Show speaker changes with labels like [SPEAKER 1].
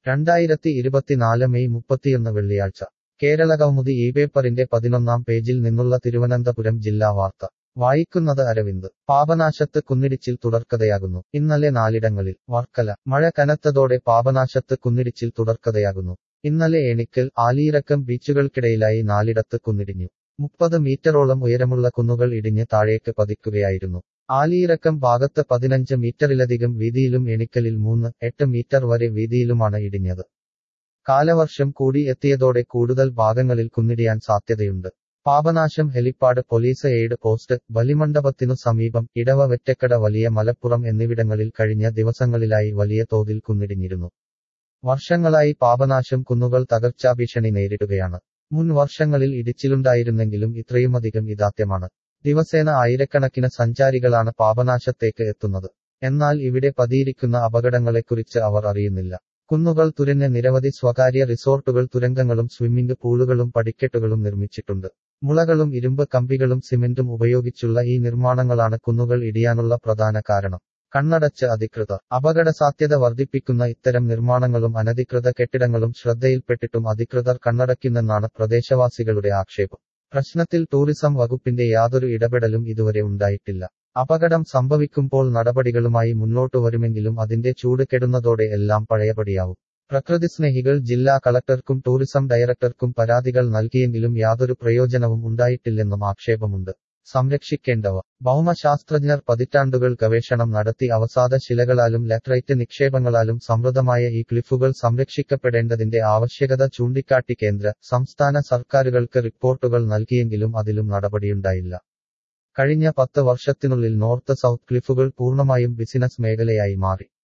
[SPEAKER 1] രണ്ടായിരത്തി ഇരുപത്തിനാല് മെയ് മുപ്പത്തിയൊന്ന് വെള്ളിയാഴ്ച കേരള കൗമുദി ഈ പേപ്പറിന്റെ പതിനൊന്നാം പേജിൽ നിന്നുള്ള തിരുവനന്തപുരം ജില്ലാ വാർത്ത വായിക്കുന്നത് അരവിന്ദ് പാപനാശത്ത് കുന്നിടിച്ചിൽ തുടർക്കഥയാകുന്നു ഇന്നലെ നാലിടങ്ങളിൽ വർക്കല മഴ കനത്തതോടെ പാപനാശത്ത് കുന്നിടിച്ചിൽ തുടർക്കഥയാകുന്നു ഇന്നലെ എണിക്കൽ ആലിയിറക്കം ബീച്ചുകൾക്കിടയിലായി നാലിടത്ത് കുന്നിടിഞ്ഞു മുപ്പത് മീറ്ററോളം ഉയരമുള്ള കുന്നുകൾ ഇടിഞ്ഞ് താഴേക്ക് പതിക്കുകയായിരുന്നു ആലിയിറക്കം ഭാഗത്ത് പതിനഞ്ച് മീറ്ററിലധികം വീതിയിലും എണിക്കലിൽ മൂന്ന് എട്ട് മീറ്റർ വരെ വീതിയിലുമാണ് ഇടിഞ്ഞത് കാലവർഷം കൂടി എത്തിയതോടെ കൂടുതൽ ഭാഗങ്ങളിൽ കുന്നിടിയാൻ സാധ്യതയുണ്ട് Papanasam helipad police aid post ബലിമണ്ഡപത്തിനു സമീപം ഇടവ വെറ്റക്കട വലിയ മലപ്പുറം എന്നിവിടങ്ങളിൽ കഴിഞ്ഞ ദിവസങ്ങളിലായി വലിയ തോതിൽ കുന്നിടിഞ്ഞിരുന്നു വർഷങ്ങളായി പാപനാശം കുന്നുകൾ തകർച്ചാഭീഷണി നേരിടുകയാണ് മുൻ വർഷങ്ങളിൽ ഇടിച്ചിലുണ്ടായിരുന്നെങ്കിലും ഇത്രയുമധികം ഇതാദ്യമാണ് ദിവസേന ആയിരക്കണക്കിന് സഞ്ചാരികളാണ് പാപനാശത്തേക്ക് എത്തുന്നത് എന്നാൽ ഇവിടെ പതിയിരിക്കുന്ന അപകടങ്ങളെക്കുറിച്ച് അവർ അറിയുന്നില്ല കുന്നുകൾ തുരഞ്ഞ നിരവധി സ്വകാര്യ റിസോർട്ടുകൾ തുരങ്കങ്ങളും സ്വിമ്മിംഗ് പൂളുകളും പടിക്കെട്ടുകളും നിർമ്മിച്ചിട്ടുണ്ട് മുളകളും ഇരുമ്പ് കമ്പികളും സിമന്റും ഉപയോഗിച്ചുള്ള ഈ നിർമ്മാണങ്ങളാണ് കുന്നുകൾ ഇടിയാനുള്ള പ്രധാന കാരണം കണ്ണടച്ച് അധികൃതർ അപകട സാധ്യത വർദ്ധിപ്പിക്കുന്ന ഇത്തരം നിർമ്മാണങ്ങളും അനധികൃത കെട്ടിടങ്ങളും ശ്രദ്ധയിൽപ്പെട്ടിട്ടും അധികൃതർ കണ്ണടയ്ക്കുന്നെന്നാണ് പ്രദേശവാസികളുടെ ആക്ഷേപം പ്രശ്നത്തിൽ ടൂറിസം വകുപ്പിന്റെ യാതൊരു ഇടപെടലും ഇതുവരെ ഉണ്ടായിട്ടില്ല അപകടം സംഭവിക്കുമ്പോൾ നടപടികളുമായി മുന്നോട്ടു വരുമെങ്കിലും അതിന്റെ ചൂട് കെടുന്നതോടെ എല്ലാം പഴയപടിയാവും പ്രകൃതി സ്നേഹികൾ ജില്ലാ കളക്ടർക്കും ടൂറിസം ഡയറക്ടർക്കും പരാതികൾ നൽകിയെങ്കിലും യാതൊരു പ്രയോജനവും ഉണ്ടായിട്ടില്ലെന്നും ആക്ഷേപമുണ്ട് സംരക്ഷിക്കേണ്ടവ ഭൗമശാസ്ത്രജ്ഞർ പതിറ്റാണ്ടുകൾ ഗവേഷണം നടത്തി അവസാദ ശിലകളാലും ലാറ്ററൈറ്റ് നിക്ഷേപങ്ങളാലും സമൃദ്ധമായ ഈ ക്ലിഫുകൾ സംരക്ഷിക്കപ്പെടേണ്ടതിന്റെ ആവശ്യകത ചൂണ്ടിക്കാട്ടി കേന്ദ്ര സംസ്ഥാന സർക്കാരുകൾക്ക് റിപ്പോർട്ടുകൾ നൽകിയെങ്കിലും അതിലും നടപടിയുണ്ടായില്ല കഴിഞ്ഞ പത്ത് വർഷത്തിനുള്ളിൽ നോർത്ത് സൗത്ത് ക്ലിഫുകൾ പൂർണ്ണമായും ബിസിനസ് മേഖലയായി മാറി